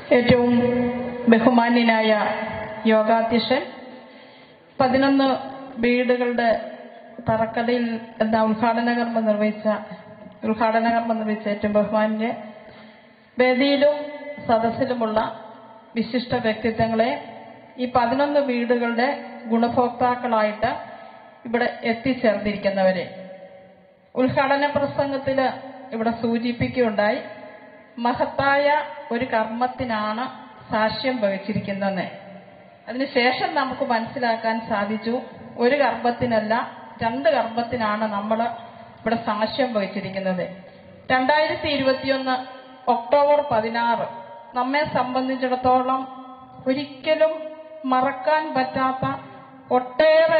ഏറ്റവും ബഹുമാന്യനായ യോഗാധ്യക്ഷൻ പതിനൊന്ന് വീടുകളുടെ തറക്കടയിൽ എന്താ ഉദ്ഘാടന കർമ്മം നിർവഹിച്ച ഉദ്ഘാടന കർമ്മം നിർവഹിച്ച ഏറ്റവും ബഹുമാന്യ വേദിയിലും സദസ്സിലുമുള്ള വിശിഷ്ട വ്യക്തിത്വങ്ങളെ ഈ പതിനൊന്ന് വീടുകളുടെ ഗുണഭോക്താക്കളായിട്ട് ഇവിടെ എത്തിച്ചേർന്നിരിക്കുന്നവരെ ഉദ്ഘാടന പ്രസംഗത്തിൽ ഇവിടെ സൂചിപ്പിക്കുകയുണ്ടായി മഹത്തായ ഒരു കർമ്മത്തിനാണ് സാക്ഷ്യം വഹിച്ചിരിക്കുന്നത് അതിനുശേഷം നമുക്ക് മനസ്സിലാക്കാൻ സാധിച്ചു ഒരു കർമ്മത്തിനല്ല രണ്ട് കർമ്മത്തിനാണ് നമ്മൾ ഇവിടെ സാക്ഷ്യം വഹിച്ചിരിക്കുന്നത് രണ്ടായിരത്തി ഇരുപത്തിയൊന്ന് ഒക്ടോബർ പതിനാറ് നമ്മെ സംബന്ധിച്ചിടത്തോളം ഒരിക്കലും മറക്കാൻ പറ്റാത്ത ഒട്ടേറെ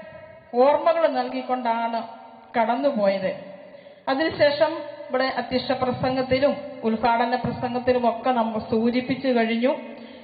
ഓർമ്മകൾ നൽകിക്കൊണ്ടാണ് കടന്നുപോയത് അതിനുശേഷം ഇവിടെ അധ്യക്ഷ പ്രസംഗത്തിലും ഉദ്ഘാടന പ്രസംഗത്തിലും ഒക്കെ നമ്മൾ സൂചിപ്പിച്ചു കഴിഞ്ഞു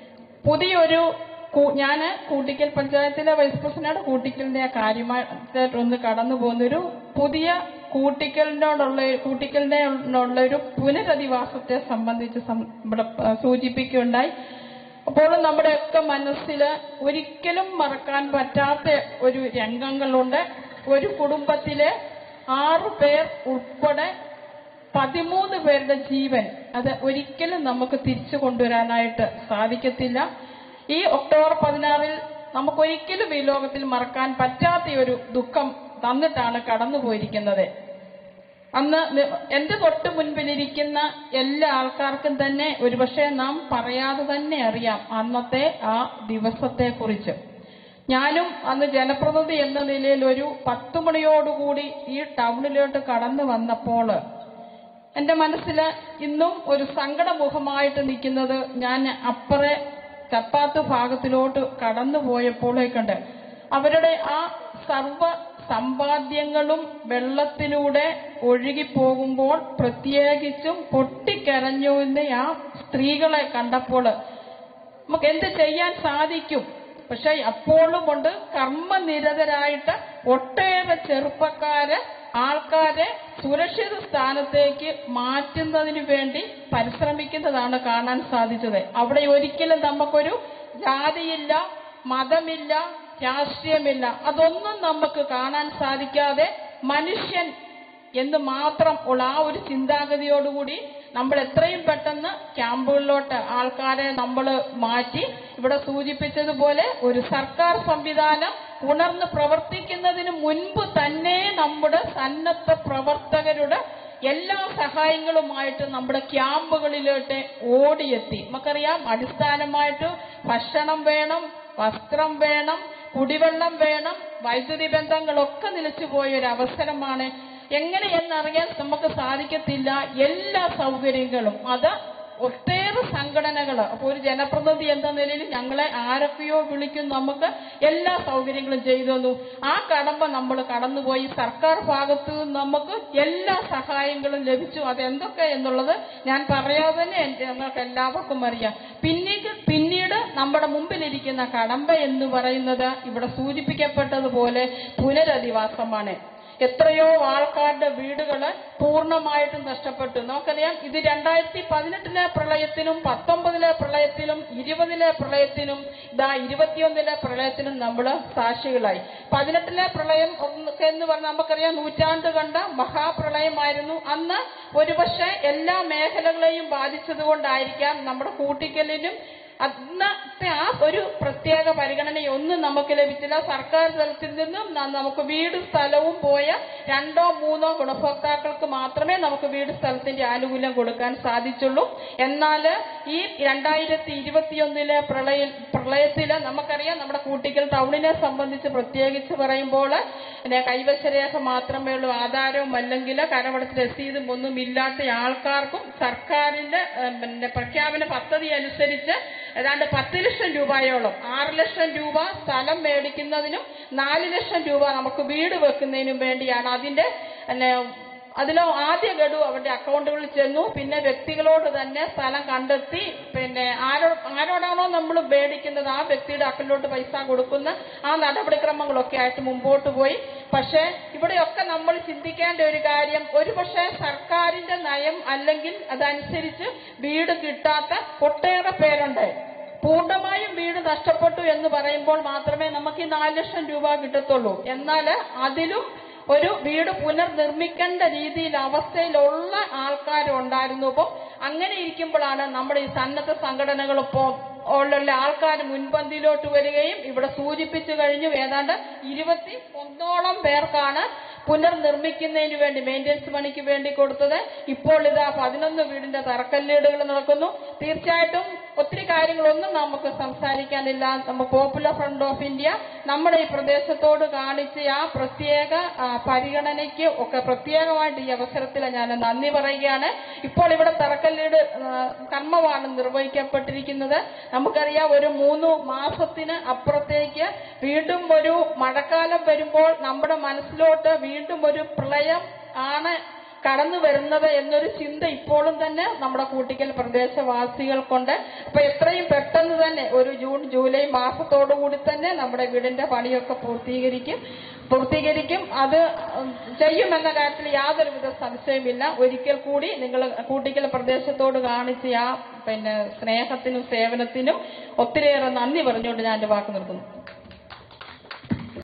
പുതിയൊരു ഞാൻ കൂട്ടിക്കൽ പഞ്ചായത്തിലെ വൈസ് പ്രസിഡന്റ് കൂട്ടിക്കലിന്റെ ആ കാര്യമായിട്ട് ഒന്ന് കടന്നു പോകുന്നൊരു പുതിയ കൂട്ടിക്കലിനോടുള്ള കൂട്ടിക്കലിനുള്ള ഒരു പുനരധിവാസത്തെ സംബന്ധിച്ച് സം- ഇവിടെ ആ, സൂചിപ്പിക്കുകയുണ്ടായി അപ്പോൾ നമ്മുടെയൊക്കെ മനസ്സിൽ ഒരിക്കലും മറക്കാൻ പറ്റാത്ത ഒരു രംഗങ്ങളുണ്ട് ഒരു കുടുംബത്തിലെ ആറു പേർ ഉൾപ്പെടെ പതിമൂന്ന് പേരുടെ ജീവൻ അത് ഒരിക്കലും നമുക്ക് തിരിച്ചു കൊണ്ടുവരാനായിട്ട് സാധിക്കത്തില്ല ഈ ഒക്ടോബർ പതിനാറിൽ നമുക്കൊരിക്കലും ഈ ലോകത്തിൽ മറക്കാൻ പറ്റാത്ത ഒരു ദുഃഖം തന്നിട്ടാണ് കടന്നുപോയിരിക്കുന്നത് അന്ന് നി- എന്റെ തൊട്ട് മുൻപിലിരിക്കുന്ന എല്ലാ ആൾക്കാർക്കും തന്നെ ഒരുപക്ഷെ നാം പറയാതെ തന്നെ അറിയാം അന്നത്തെ ആ ദിവസത്തെ കുറിച്ച് ഞാനും അന്ന് ജനപ്രതിനിധി എന്ന നിലയിൽ ഒരു പത്ത് മണിയോടുകൂടി ഈ ടൗണിലോട്ട് കടന്നു വന്നപ്പോൾ എന്റെ മനസ്സിൽ ഇന്നും ഒരു സങ്കടമുഖമായിട്ട് നിൽക്കുന്നത് ഞാൻ അപ്പറെ ചപ്പാത്ത് ഭാഗത്തിലോട്ട് കടന്നു പോയപ്പോഴേക്കുണ്ട് അവരുടെ ആ സർവ സമ്പാദ്യങ്ങളും വെള്ളത്തിലൂടെ ഒഴുകിപ്പോകുമ്പോൾ പ്രത്യേകിച്ചും പൊട്ടിക്കരഞ്ഞുന്ന ആ സ്ത്രീകളെ കണ്ടപ്പോൾ നമുക്ക് എന്ത് ചെയ്യാൻ സാധിക്കും പക്ഷെ അപ്പോഴും കൊണ്ട് കർമ്മനിരതരായിട്ട് ഒട്ടേറെ ചെറുപ്പക്കാര് ആൾക്കാരെ സുരക്ഷിത സ്ഥാനത്തേക്ക് മാറ്റുന്നതിന് വേണ്ടി പരിശ്രമിക്കുന്നതാണ് കാണാൻ സാധിച്ചത് അവിടെ ഒരിക്കലും നമുക്കൊരു ജാതിയില്ല മതമില്ല രാഷ്ട്രീയമില്ല അതൊന്നും നമുക്ക് കാണാൻ സാധിക്കാതെ മനുഷ്യൻ എന്ന് മാത്രം ഉള്ള ആ ഒരു ചിന്താഗതിയോടുകൂടി നമ്മൾ എത്രയും പെട്ടെന്ന് ക്യാമ്പുകളിലോട്ട് ആൾക്കാരെ നമ്മൾ മാറ്റി ഇവിടെ സൂചിപ്പിച്ചതുപോലെ ഒരു സർക്കാർ സംവിധാനം ഉണർന്ന് പ്രവർത്തിക്കുന്നതിന് മുൻപ് തന്നെ നമ്മുടെ സന്നദ്ധ പ്രവർത്തകരുടെ എല്ലാ സഹായങ്ങളുമായിട്ട് നമ്മുടെ ക്യാമ്പുകളിലോട്ട് ഓടിയെത്തി നമുക്കറിയാം അടിസ്ഥാനമായിട്ട് ഭക്ഷണം വേണം വസ്ത്രം വേണം കുടിവെള്ളം വേണം വൈദ്യുതി ബന്ധങ്ങളൊക്കെ നിലച്ചുപോയ ഒരു അവസരമാണ് എങ്ങനെയെന്നറിയാൻ നമുക്ക് സാധിക്കത്തില്ല എല്ലാ സൗകര്യങ്ങളും അത് ഒട്ടേറെ സംഘടനകൾ അപ്പോൾ ഒരു ജനപ്രതിനിധി എന്ന നിലയിൽ ഞങ്ങളെ ആരൊക്കെയോ വിളിക്കും നമുക്ക് എല്ലാ സൗകര്യങ്ങളും ചെയ്തു തന്നു ആ കടമ്പ നമ്മൾ കടന്നുപോയി സർക്കാർ ഭാഗത്ത് നിന്ന് നമുക്ക് എല്ലാ സഹായങ്ങളും ലഭിച്ചു അതെന്തൊക്കെ എന്നുള്ളത് ഞാൻ പറയാതെ തന്നെ എൻ- ഞങ്ങൾക്ക് എല്ലാവർക്കും അറിയാം പിന്നീട് പിന്നീട് നമ്മുടെ മുമ്പിലിരിക്കുന്ന കടമ്പ എന്ന് പറയുന്നത് ഇവിടെ സൂചിപ്പിക്കപ്പെട്ടതുപോലെ പുനരധിവാസമാണ് എത്രയോ ആൾക്കാരുടെ വീടുകള് പൂർണ്ണമായിട്ടും നഷ്ടപ്പെട്ടു നമുക്കറിയാം ഇത് രണ്ടായിരത്തി പതിനെട്ടിലെ പ്രളയത്തിലും പത്തൊമ്പതിലെ പ്രളയത്തിലും ഇരുപതിലെ പ്രളയത്തിലും ഇതാ ഇരുപത്തിയൊന്നിലെ പ്രളയത്തിലും നമ്മൾ സാക്ഷികളായി പതിനെട്ടിലെ പ്രളയം ഒന്ന് എന്ന് പറഞ്ഞാൽ നമുക്കറിയാം നൂറ്റാണ്ട് കണ്ട മഹാപ്രളയമായിരുന്നു അന്ന് ഒരുപക്ഷെ എല്ലാ മേഖലകളെയും ബാധിച്ചതുകൊണ്ടായിരിക്കാം നമ്മുടെ കൂട്ടിക്കലിനും അന്നത്തെ ആ ഒരു പ്രത്യേക പരിഗണനയൊന്നും നമുക്ക് ലഭിച്ചില്ല സർക്കാർ തലത്തിൽ നിന്നും ന- നമുക്ക് വീട് സ്ഥലവും പോയ രണ്ടോ മൂന്നോ ഗുണഭോക്താക്കൾക്ക് മാത്രമേ നമുക്ക് വീട് സ്ഥലത്തിന്റെ ആനുകൂല്യം കൊടുക്കാൻ സാധിച്ചുള്ളൂ എന്നാൽ ഈ രണ്ടായിരത്തി ഇരുപത്തിയൊന്നിലെ പ്രളയ പ്രളയത്തില് നമുക്കറിയാം നമ്മുടെ കൂട്ടിക്കൽ ടൗണിനെ സംബന്ധിച്ച് പ്രത്യേകിച്ച് പറയുമ്പോൾ പിന്നെ കൈവശരേഖ മാത്രമേ ഉള്ളൂ ആധാരവും അല്ലെങ്കിൽ കരമടച്ച രസീതും ഒന്നും ഇല്ലാത്ത ആൾക്കാർക്കും സർക്കാരിന്റെ ഏഹ്, പിന്നെ പ്രഖ്യാപന പദ്ധതി അനുസരിച്ച് ഏതാണ്ട് പത്ത് ലക്ഷം രൂപയോളം ആറ് ലക്ഷം രൂപ സ്ഥലം മേടിക്കുന്നതിനും നാല് ലക്ഷം രൂപ നമുക്ക് വീട് വെക്കുന്നതിനും വേണ്ടിയാണ് അതിന്റെ പിന്നെ അതിലോ ആദ്യ ഗഡു അവരുടെ അക്കൗണ്ടുകളിൽ ചെന്നു പിന്നെ വ്യക്തികളോട് തന്നെ സ്ഥലം കണ്ടെത്തി പിന്നെ ആരോ ആരോടാണോ നമ്മൾ മേടിക്കുന്നത് ആ വ്യക്തിയുടെ അക്കൗണ്ടിലോട്ട് പൈസ കൊടുക്കുന്ന ആ നടപടിക്രമങ്ങളൊക്കെ ആയിട്ട് മുമ്പോട്ട് പോയി പക്ഷേ ഇവിടെയൊക്കെ നമ്മൾ ചിന്തിക്കേണ്ട ഒരു കാര്യം ഒരു പക്ഷേ സർക്കാരിന്റെ നയം അല്ലെങ്കിൽ അതനുസരിച്ച് വീട് കിട്ടാത്ത ഒട്ടേറെ പേരുണ്ട് പൂർണ്ണമായും വീട് നഷ്ടപ്പെട്ടു എന്ന് പറയുമ്പോൾ മാത്രമേ നമുക്ക് ഈ നാല് ലക്ഷം രൂപ കിട്ടത്തുള്ളൂ എന്നാൽ അതിലും ഒരു വീട് പുനർനിർമ്മിക്കേണ്ട രീതിയിൽ അവസ്ഥയിലുള്ള ആൾക്കാരുണ്ടായിരുന്നു അപ്പോൾ അങ്ങനെ ഇരിക്കുമ്പോഴാണ് നമ്മുടെ ഈ സന്നദ്ധ സംഘടനകൾ ഇപ്പോൾ ഉള്ള ആൾക്കാർ മുൻപന്തിയിലോട്ട് വരികയും ഇവിടെ സൂചിപ്പിച്ചു കഴിഞ്ഞു ഏതാണ്ട് ഇരുപത്തി ഒന്നോളം പേർക്കാണ് പുനർനിർമ്മിക്കുന്നതിന് വേണ്ടി മെയിൻ്റെനൻസ് പണിക്ക് വേണ്ടി കൊടുത്തത് ഇപ്പോൾ ഇതാ പതിനൊന്ന് വീടിന്റെ തറക്കല്ലേടുകൾ നടക്കുന്നു തീർച്ചയായിട്ടും ഒത്തിരി കാര്യങ്ങളൊന്നും നമുക്ക് സംസാരിക്കാനില്ല നമ്മൾ പോപ്പുലർ ഫ്രണ്ട് ഓഫ് ഇന്ത്യ നമ്മുടെ ഈ പ്രദേശത്തോട് കാണിച്ച ആ പ്രത്യേക ആ, പരിഗണനയ്ക്ക് ഒക്കെ പ്രത്യേകമായിട്ട് ഈ അവസരത്തിൽ ഞാൻ നന്ദി പറയുകയാണ് ഇപ്പോൾ ഇവിടെ തറക്കല്ലേട് ആ, കർമ്മമാണ് നിർവഹിക്കപ്പെട്ടിരിക്കുന്നത് നമുക്കറിയാം ഒരു മൂന്ന് മാസത്തിന് അപ്പുറത്തേക്ക് വീണ്ടും ഒരു മഴക്കാലം വരുമ്പോൾ നമ്മുടെ മനസ്സിലോട്ട് വീണ്ടും ഒരു പ്രളയം ആണ് കടന്നു വരുന്നത് എന്നൊരു ചിന്ത ഇപ്പോഴും തന്നെ നമ്മുടെ കൂട്ടിക്കൽ പ്രദേശവാസികൾക്കുണ്ട് അപ്പൊ എത്രയും പെട്ടെന്ന് തന്നെ ഒരു ജൂൺ ജൂലൈ മാസത്തോടു കൂടി തന്നെ നമ്മുടെ വീടിന്റെ പണിയൊക്കെ പൂർത്തീകരിക്കും പൂർത്തീകരിക്കും അത് ഉം, ചെയ്യുമെന്ന കാര്യത്തിൽ യാതൊരുവിധ സംശയമില്ല ഒരിക്കൽ കൂടി നിങ്ങൾ കൂട്ടിക്കൽ പ്രദേശത്തോട് കാണിച്ച ആ പിന്നെ സ്നേഹത്തിനും സേവനത്തിനും ഒത്തിരിയേറെ നന്ദി പറഞ്ഞുകൊണ്ട് ഞാൻ എന്റെ വാക്ക് നിർത്തുന്നു